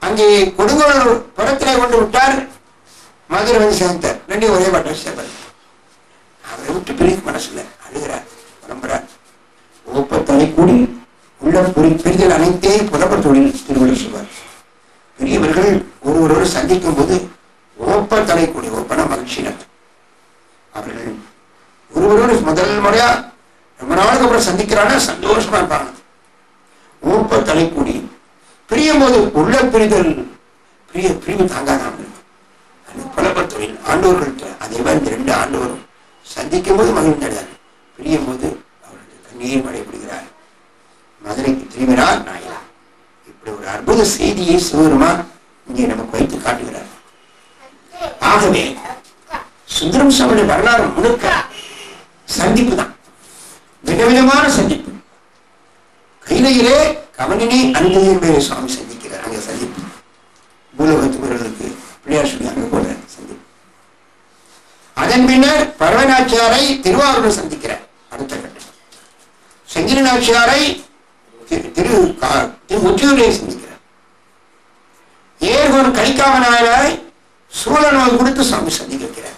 அங்கே கொடுங்கோளூர் புறத்திலே கொண்டு விட்டார் மதுரை வந்து சேர்ந்தார் ரெண்டு ஒரே பட்டம் சேர்ந்தார் அவரை விட்டு பிரிக்க மனசுல அழுகிறார் புலம்புறார் ஓப்பத்தலை கூடி உள்ள புரி பிரிதல் அனைத்தே புலப்பர் தொழில் திருவள்ளுவர் சொல்வார் பெரியவர்கள் ஒருவரோடு சந்திக்கும் போது ஓப்ப தலை கூடி ஓப்பன மகிழ்ச்சியினர் அவர்கள் ஒருவரோடு முதல் முறையா ரொம்ப நாளுக்கு அப்புறம் சந்திக்கிறாங்க சந்தோஷமா இருப்பாங்க ஊப்ப தலை கூடி பிரியும் போது உள்ள பிரிதல் பிரிய பிரிவு தாங்காதாம் அந்த புலப்பர் தொழில் ஆண்டோர்கள்ட்ட அதே மாதிரி இந்த ரெண்டு ஆண்டோரும் சந்திக்கும் போது மகிழ்ந்தடையார் பிரியும் போது அவர்கள் கண்ணீர் மழைப்படுகிறார் மதுரைக்கு திரும்பினார் நாயனா இப்படி ஒரு அற்புத செய்தியை சிவருமா இங்கே நமக்கு வைத்து காட்டுகிறார் ஆகவே சுந்தரம் சாமியுடைய வரலாறு முழுக்க சந்திப்பு தான் விதவிதமான சந்திப்பு கைலையிலே கவனினி அன்பையின் பேரை சுவாமி சந்திக்கிறார் அங்க சந்திப்பு பூலோகத்துவர்களுக்கு பிள்ளையார் சொல்லி அங்க போல சந்திப்பு அதன் பின்னர் பரவநாச்சியாரை திருவாரூர் சந்திக்கிறார் அடுத்த கட்டம் செங்கிரி நாச்சியாரை திரு திரு கா- திரு முற்றியூரை சந்திக்கிறார் ஏர்கோன் கலிக்காம நாயனாரை சூழநோய் கொடுத்து சுவாமி சந்திக்க வைக்கிறார்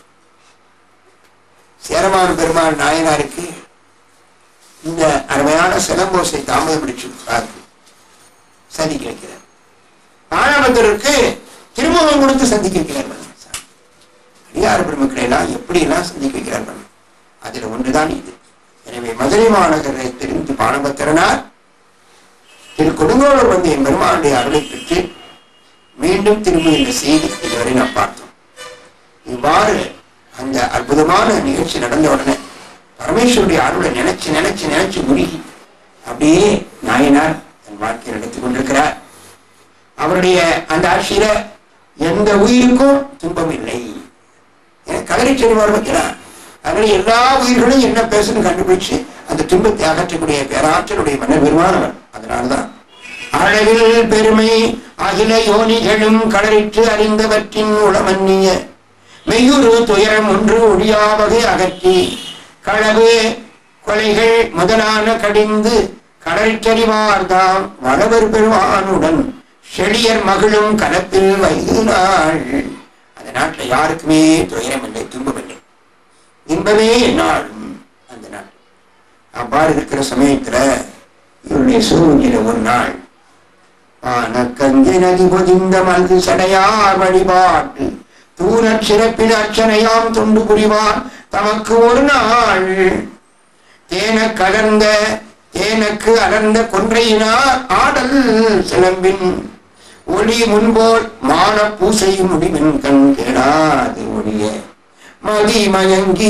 சேரமான பெருமாள் நாயனாருக்கு இந்த அருமையான சிலம்போசை தாமதம் பிடிச்சு பார்த்து சந்திக்க வைக்கிறார் மாணவந்தருக்கு திருமுகம் கொடுத்து சந்திக்க வைக்கிறார் பாருங்க. அடியார் பெருமக்களை எல்லாம் எப்படி எல்லாம் சந்திக்க வைக்கிறார் பாருங்க. அதுல ஒன்றுதான் இது எனவே மதுரை மாநகரை தெரிந்து பானபத்திரனார் திரு கொடுங்கோளூர் வந்து என் பெருமானுடைய அருளை பெற்று மீண்டும் திரும்பி இந்த செய்தி இதுவரை நாம் பார்த்தோம் இவ்வாறு அந்த அற்புதமான நிகழ்ச்சி நடந்த உடனே பரமேஸ்வருடைய அருளை நினைச்சு நினைச்சு நினைச்சு முருகி அப்படியே நாயனார் தன் வாழ்க்கை நடத்தி கொண்டிருக்கிறார் அவருடைய அந்த ஆட்சியில எந்த உயிருக்கும் துன்பம் இல்லை கதறி செல்வார் வைக்கிறார் அதனால எல்லா உயிர்களும் என்ன பேசணும் கண்டுபிடிச்சு அந்த துன்பத்தை அகற்றக்கூடிய பேராற்றலுடைய மன்னர் பெருமானவர் அதனால்தான் அழகில் பெருமை அகில யோனிகளும் கடலிட்டு அறிந்தவற்றின் உளமன்னிய மெய்யுறு துயரம் ஒன்று ஒழியாவகை அகற்றி களவு கொலைகள் முதலான கடிந்து கடலிற்றறிவார்தாம் வளவர் பெருமானுடன் செழியர் மகளும் கலப்பில் வைகுநாள் அந்த நாட்டில் யாருக்குமே துயரம் இல்லை துன்பம் இல்லை இன்பமே என்னாலும் அந்த நாள் அவ்வாறு இருக்கிற சமயத்துல இவருடைய சூழ்நிலை ஒரு நாள் ஆனக்கங்கை நதி பொதிந்த மல்கு சடையார் வழிபாட்டு தூரச் சிறப்பில் அர்ச்சனையாம் தொண்டு புரிவார் தமக்கு ஒரு நாள் தேன கலர்ந்த தேனக்கு அலர்ந்த கொன்றையினார் ஆடல் சிலம்பின் ஒளி முன்போல் மான பூசை முடிவின் கண் கேடாது ஒளிய மதி மயங்கி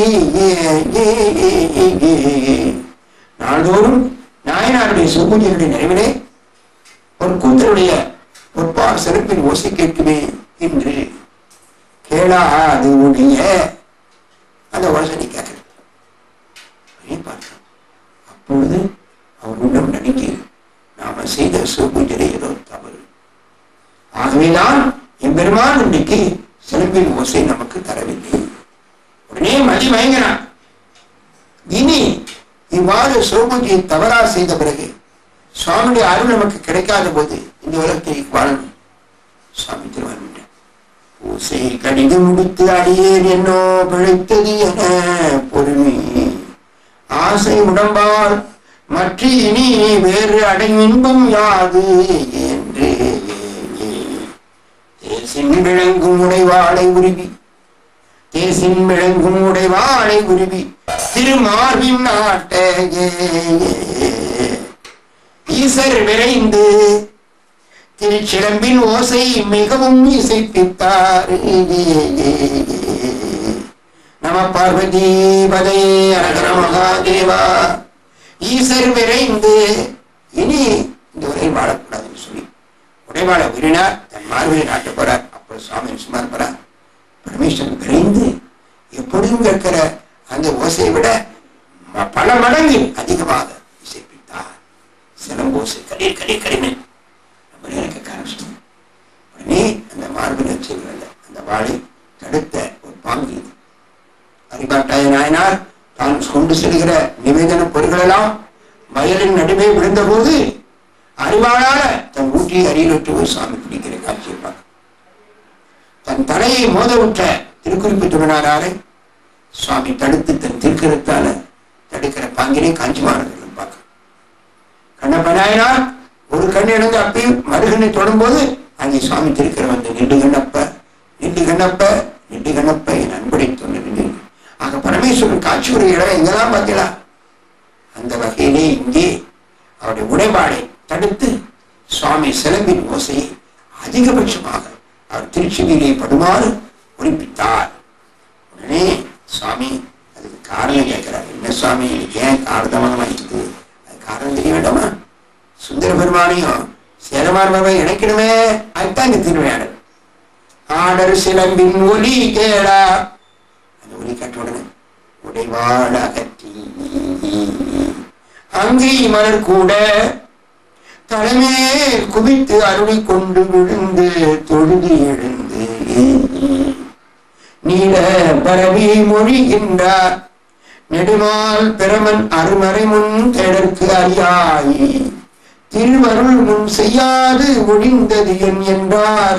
நாள்தோறும் நாயனாருடைய சுபூஜைகளுடைய நிறைவிலே ஒரு கூத்தருடைய பொற்பார் சிறப்பின் ஓசை கேட்குமே என்று கேளாது ஒழிய அந்த ஓசனை கேட்கிறது அப்படியே பார்க்கிறோம். அப்பொழுது அவர் உள்ளம் நினைக்கு நாம செய்த சுபூஜை ஏதோ தவறு ஆகவேதான் எம்பெருமான் இன்றைக்கு சிறப்பின் ஓசை நமக்கு தரவில்லை உடனே மதி மயங்கினான் இனி இவ்வாறு சோபூஜையை தவறா செய்த பிறகு சுவாமியுடைய அருள் நமக்கு கிடைக்காத போது இந்த உலகத்தை வாழணும் சுவாமி திருவாரூர் பூசை கடிது முடித்து அடியேன் என்னோ பிழைத்தது என பொறுமை ஆசை உடம்பால் மற்ற இனி வேறு அடையும் இன்பம் யாது என்று தேசின் விளங்கும் உடைவாளை உருவி தேசின் விளங்கும் உடைவாளை உருவி திருமார்பின் நாட்ட ஈசர் விரைந்து திருச்சிலம்பின் ஓசை மிகவும் இசைப்பித்தார் நம பார்வதி பதே அழகர மகாதேவா ஈசர் விரைந்து இனி இந்த உரை வாழக்கூடாதுன்னு சொல்லி உடைவாள உயிரினார் தன் மார்பிலை நாட்ட போறார் அப்போ சுவாமி சும்மா இருப்பார் பரமேஸ்வரன் விரைந்து எப்பொழுதும் கேட்கிற அந்த ஓசையை விட ம- பல மடங்கு அதிகமாக இசைப்பித்தார் சிலம்போசை கடீர் கடீர் கடினு நம்ம கேட்க ஆரம்பிச்சிட்டோம் உடனே அந்த மார்பில் வச்சிருந்த அந்த வாளை தடுத்த ஒரு பாங்கு இது அறிவாட்டாய நாயனார் தான் கொண்டு செல்கிற நிவேதன பொருள்களெல்லாம் வயலின் நடுவே விழுந்தபோது அறிவாளால தன் ஊற்றி அரியலற்று ஒரு சாமி பிடிக்கிற காட்சி தன் தலையை மோதவுற்ற திருக்குறிப்பு துணனாராரை சுவாமி தடுத்து தன் திருக்கரத்தால தடுக்கிற பாங்கினை காஞ்சி மாநகரில் பார்க்க கண்ணப்ப நாயனார் ஒரு கண் இழந்து அப்பயும் மறுகண்ணை தொடும்போது அங்கே சுவாமி திருக்கிற வந்து நின்று கண்ணப்ப நின்று கண்ணப்ப நின்று கண்ணப்ப என் அன்படை தொண்டு ஆக பரமேஸ்வரன் காட்சி ஒரு இடம் எங்கெல்லாம் பார்க்கலாம் அந்த வகையிலே இங்கே அவருடைய உடைபாடை தடுத்து சுவாமி சிலம்பின் ஓசையை அதிகபட்சமாக அவர் திருச்சிவிலே படுமாறு குறிப்பிட்டார் உடனே சுவாமி அதுக்கு காரணம் கேட்கிறார் என்ன சுவாமி எனக்கு ஏன் காரணமாக இருக்குது அது காரணம் தெரிய வேண்டாமா சுந்தர பெருமானையும் சேரமார்பாவை இணைக்கணுமே அதுதான் இந்த திருவிளையாடல் ஆடர் சிலம்பின் ஒலி கேடா அந்த ஒலி கேட்ட உடனே உடைவாழ அகற்றி அங்கை மலர் கூட தலைமேல் குவித்து அருளி கொண்டு விழுந்து தொழுதி எழுந்து நீல பரவி மொழிகின்றார் நெடுமால் பெருமன் அருமறை முன் தேடற்கு அறியாய் திருவருள் முன் செய்யாது ஒழிந்தது என் என்றார்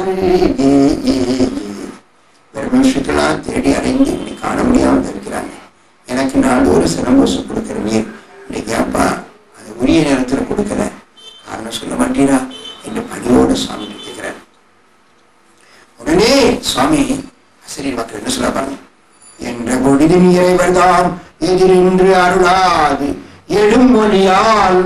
பெருமனுஷத்தெல்லாம் தேடி அடைந்து இப்படி காண முடியாமல் இருக்கிறாங்க எனக்கு நாலு ஒரு சிரமோசம் கொடுக்கிற நீர் இன்னைக்கு அப்பா அது உரிய நேரத்தில் கொடுக்கல காரணம் சொல்ல மாட்டீரா என்று பணியோடு சுவாமி கேட்கிறார் உடனே சுவாமி ஆசிரியர் மக்கள் என்ன சொல்ல பாருங்க என்ற பொழுதின் இறைவர்தாம் எதிரின்று அருளாது எழுமொழியால்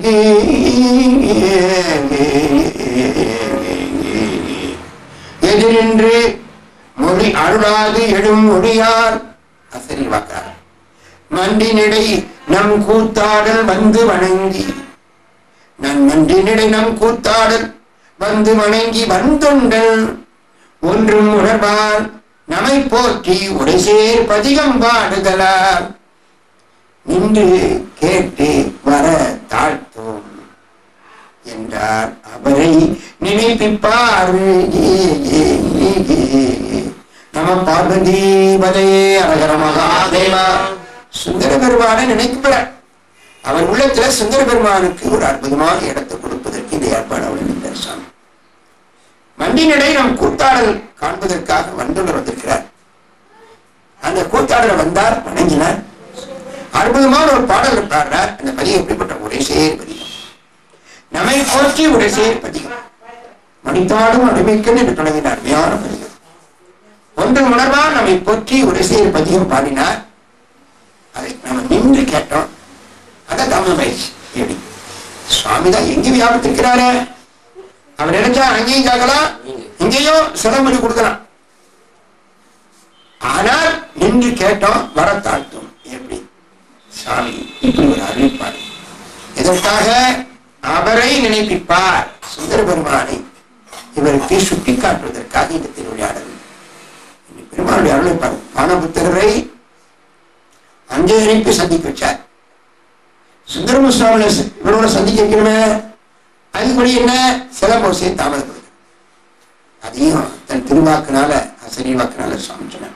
எதிரின்று மொழி அருளாது எழும் மொழியார் ஆசிரியர் வாக்கார் மண்டினிடை நம் கூத்தாடல் வந்து வணங்கி நன் மன்றினிடை நம் கூத்தாடல் வந்து வணங்கி வந்துண்டல் ஒன்றும் உணர்வார் நமை போற்றி உடைசேர் பதிகம் பாடுதலார் நின்று கேட்டு வர தாழ்த்தோம் என்றார் அவரை நினைப்பிப்பார் நம பார்வதி பதே அழகர மகாதேவா சுந்தர பெருமானை நினைக்கிறார் அவர் உள்ளத்துல சுந்தர பெருமானுக்கு ஒரு அற்புதமான இடத்தை கொடுப்பதற்கு இந்த ஏற்பாடு அவர் நின்றார் சாமி மண்டினிடை நம் கூத்தாடல் காண்பதற்காக வந்துள்ளவர் வந்திருக்கிறார் அந்த கூத்தாடல வந்தார் வணங்கினார் அற்புதமான ஒரு பாடல் பாடுறார் அந்த பதிகம் எப்படிப்பட்ட ஒரே சேர் பதிகம் நம்மை போற்றி ஒரே சேர் பதிகம் மணித்தாடும் அடிமைக்கன் என்று தொடங்கினார் அருமையான பதிகம் ஒன்று உணர்வா நம்மை போற்றி ஒரே சேர் பதிகம் பாடினார் அதை நம்ம நின்று கேட்டோம் அதான் தமிழ் பயிற்சி எப்படி சுவாமி தான் எங்க வியாபத்திருக்கிறாரு அவர் நினைச்சா அங்கேயும் கேட்கலாம் இங்கேயும் சிலம்படி கொடுக்கலாம் ஆனால் நின்று கேட்டோம் வர தாழ்த்தும் எப்படி சாமி இப்படி ஒரு அறிவிப்பார் இதற்காக அவரை நினைப்பிப்பார் சுந்தர பெருமானை இவருக்கு சுட்டி காட்டுவதற்காக இந்த திருவிளையாடல் பெருமானுடைய அருளைப்பார் பானபுத்திரரை அஞ்சு இணைப்பு சந்திக்க வச்சார் சுந்தரம சுவாமி இவரோட சந்திக்க வைக்கணுமே அதுபடி என்ன சிலம்போசையை தாமதப்படுது அதையும் தன் திருவாக்குனால அசரி வாக்குனால சுவாமி சொன்னார்